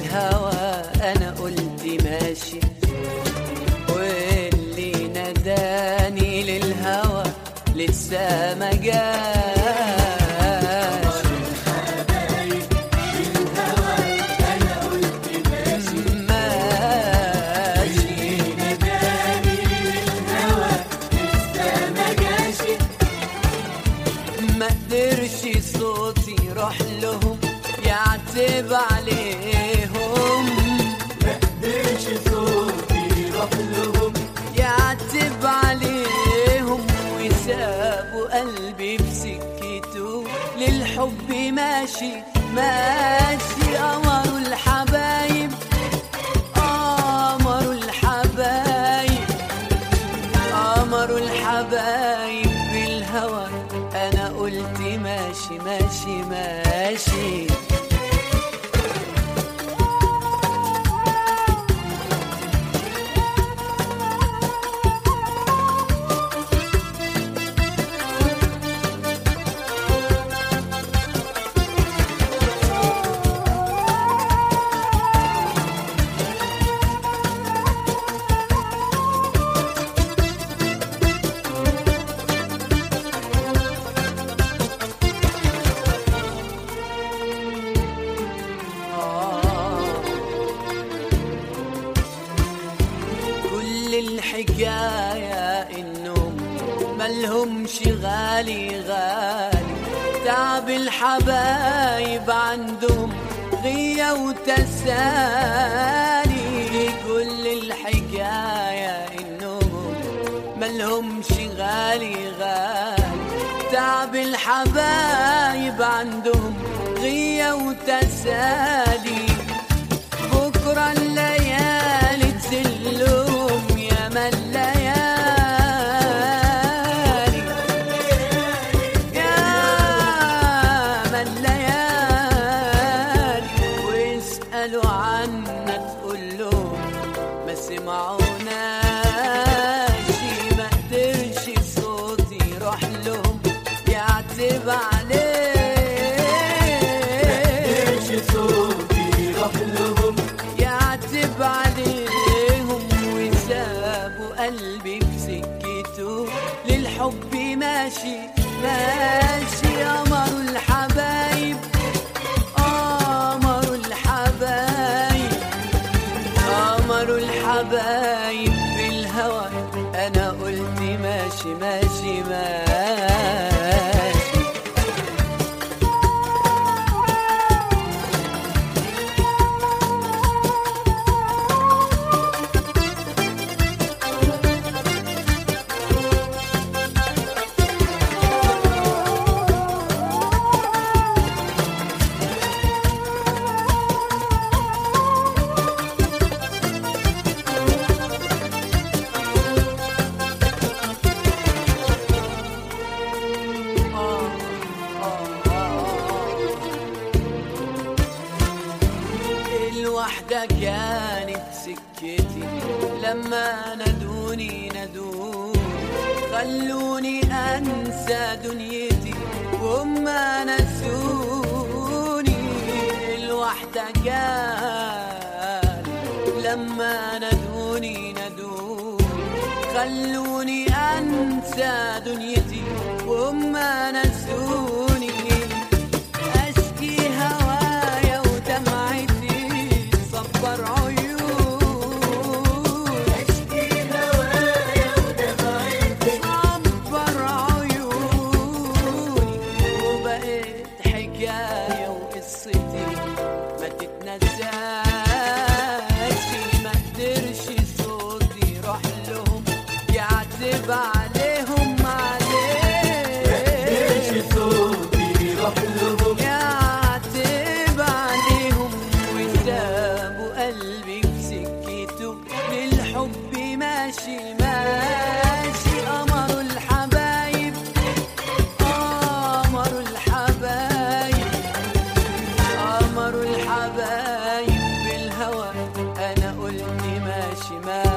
للهوى انا قلت ماشي واللي نداني للهوى لسه ما جاش ماشي ما قدرش صوتي يروح لهم يعتب عليهم يعتب عليهم وسابوا قلبي بسكته للحب ماشي ماشي قمروا الحبايب قمروا الحبايب قمروا الحبايب بالهوى انا قلت ماشي ماشي ماشي كل الحكاية إنهم ملهمش غالي غالي تعب الحبايب عندهم غية وتسالي كل الحكاية إنهم ملهمش غالي غالي تعب الحبايب عندهم غية وتسالي بكرة الليالي تزلهم يا ما الليالي يا ما الليالي ويسألوا عنا تقول لهم ما سمعوناش ما قدرش صوتي يروح لهم يعتب عليه يعتب عليهم وسابوا قلبي بسكته للحب ماشي ماشي قمروا الحبايب قمروا الحبايب قمروا الحبايب بالهوى انا قلت ماشي ماشي ماشي الوحدة كانت سكتي لما نادوني نادوني خلوني أنسى دنيتي وهم نسوني الوحدة كانت لما نادوني نادوني خلوني أنسى دنيتي وهم نسوني أشكي هوايا ودمعتي صبر عيون أشكي هوايا ودمعتي صبر عيوني وبقيت حكاية وقصتي ما تتنساش ما قدرش صوتي يروح لهم يعتب عليهم عليه يعتب عليهم وسابوا قلبي بسكته للحب ماشي ماشي قمروا الحبايب قمروا الحبايب قمروا الحبايب بالهوى انا قلت ماشي ماشي